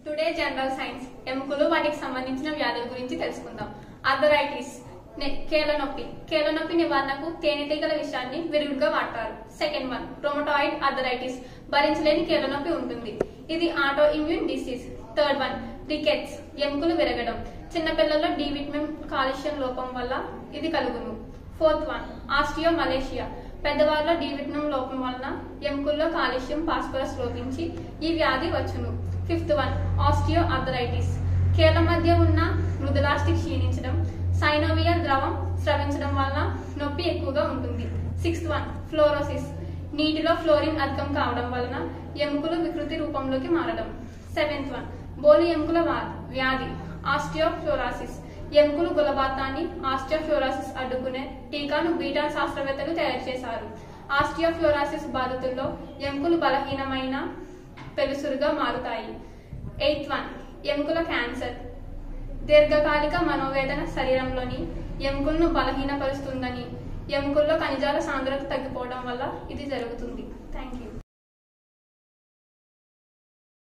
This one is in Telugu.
టుడే జనరల్ సైన్స్ ఎముకలు వాటికి సంబంధించిన వ్యాధుల గురించి తెలుసుకుందాం అర్థరైటిస్ కేల నొప్పి కేల నొప్పి నివారణకు తేనెటీగల విషయాన్ని విరుగుడుగా వాడతారు సెకండ్ వన్ రొమటాయిడ్ అర్థరైటిస్ భరించలేని కేల నొప్పి ఉంటుంది ఇది auto immune disease third one rickets ఎముకలు విరగడం చిన్నపిల్లల్లో డి విటమిన్ కాల్షియం లోపం వల్ల ఇది కలుగును ఫోర్త్ వన్ ఆస్టియో మలేషియా పెద్దవారిలో డి విటమిన్ లోపం వలన ఎముకల్లో కాల్షియం ఫాస్ఫరస్ లోపించి ఈ వ్యాధి వచ్చును ఫిఫ్త్ వన్ ఆస్టియో అర్థరైటిస్ కీళ్ళ మధ్య ఉన్న మృదులాస్టిక్ క్షీణించడం సైనోవియల్ ద్రవం స్రవించడం వలన నొప్పి ఎక్కువగా ఉంటుంది సిక్స్త్ వన్ ఫ్లోరోసిస్ నీటిలో ఫ్లోరిన్ అధికం కావడం వలన ఎముకలు వికృతి రూపంలోకి మారడం సెవెంత్ వన్ బోలి ఎముకల వా- వ్యాధి ఆస్టియోఫ్లోరాసిస్ ఎముకలు గులబాతాన్ని ఆస్టియోఫ్లోరాసిస్ అడ్డుకునే టీకాను బీటా శాస్త్రవేత్తలు తయారు చేశారు ఆస్టియోఫ్లోరాసిస్ బాధితుల్లో ఎముకలు బలహీనమైన పెలుసురుగా మారుతాయి ఎయిత్ వన్ ఎముకల క్యాన్సర్ దీర్ఘకాలిక మనోవేదన శరీరంలోని ఎముకలను బలహీనపరుస్తుందని ఎముకల్లో ఖనిజాల సాంద్రత తగ్గిపోవడం వల్ల ఇది జరుగుతుంది థ్యాంక్ యూ